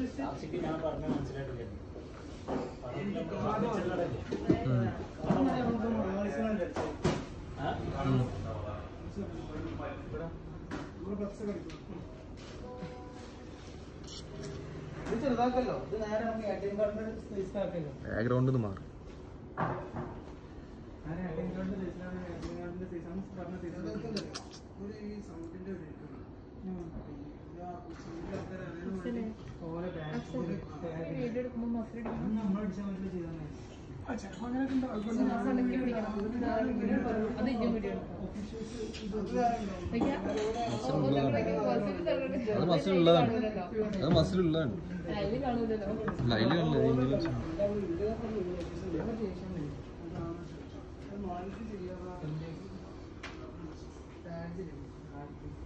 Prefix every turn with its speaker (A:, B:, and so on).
A: ആശയ്ക്ക് ഞാൻ പറഞ്ഞ മനസ്സിലായിട്ടില്ല പറഞ്ഞിട്ടുള്ളതല്ലേ?
B: ഉം.
A: ആ?
B: ഉം.
C: ഇത് ചെറുതാക്കല്ലോ ഇത് നേരെ നമുക്ക് എ ടി എം കാർഡിന്റെ സൈസ് ആക്കല്ലോ
B: ബാക്ക്ഗ്രൗണ്ടിൽ നിന്ന് മാറും
C: ഞാൻ എ ടി എം കാർഡിന്റെ സൈസിലാണ് എ ടി എം കാർഡിന്റെ സൈസാണ് പറഞ്ഞ സൈസ്
D: ഒരു ഈ സൗണ്ടിന്റെ ഒരു ഇതാണ്.
C: ഓലെ ബാഗ്
E: വീഡിയോ എടുക്കുമ്പോൾ മസിൽ ഇടിക്കണം
C: നമ്മൾ അടിച്ചാൽ പറ്റില്ല ചെയ്താൽ
D: ആ, ചിലപ്പോ അങ്ങനെയൊക്കെ ഉണ്ട്. അതുകൊണ്ട്
E: സണ്ണക്കി പിടിക്കണം അത് ഇജ്ജും വീഡിയോ
B: അത് മസിലുള്ളതാണ് അത് മസിലുള്ളതാണ്
E: അതില് കാണൂലല്ലോ
B: ലൈല് കാണില്ല ഇതില്
D: മാനിക്ക് ചെയ്യാതെ